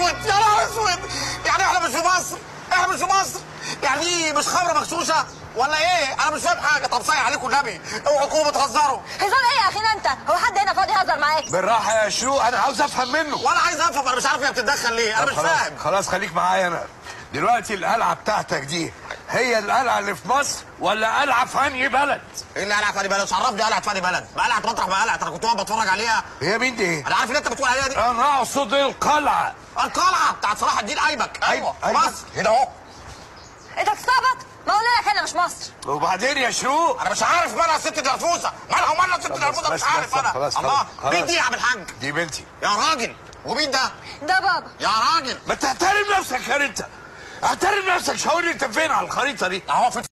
اسود يا نهار اسود يعني احنا مش في مصر احنا مش في مصر يعني دي مش خمره مغشوشه ولا ايه انا مش فاهم حاجه طب صايع عليكم النبي اوعوا تكونوا بتهزروا هزار ايه يا اخينا انت هو حد هنا فاضي يهزر معاك بالراحه يا شروق انا عاوز افهم منه وانا عايز افهم انا مش عارف هي بتتدخل ليه انا طب مش خلاص فاهم خلاص خليك معايا انا دلوقتي القلعه بتاعتك دي هي القلعه اللي في مصر ولا قلعه في انهي بلد ايه اللي قلعت فادي بلد مش عرفني قلعت فادي بلد ما قلعت مطرح ما قلعت انا كنت واقف بتفرج عليها هي مين دي انا عارف اللي انت بتقول عليها دي انا اقصد القلعه القلعه بتاعت صلاح الدين ايبك ايوه في أيبك. مصر هنا اهو انت بتستعبط ما قلنا لك هنا مش مصر وبعدين يا شروق انا مش عارف مالها الست دي الفوسه مالها ومالها الست دي الفوسه مش بس- عارف بس- انا خلاص- الله خلاص. مين دي يا عم الحاج دي بنتي يا راجل ومين ده ده بابا يا راجل ما تحترم نفسك يا انت احترم نفسك شاور لي انت فين على الخريطه دي اهو في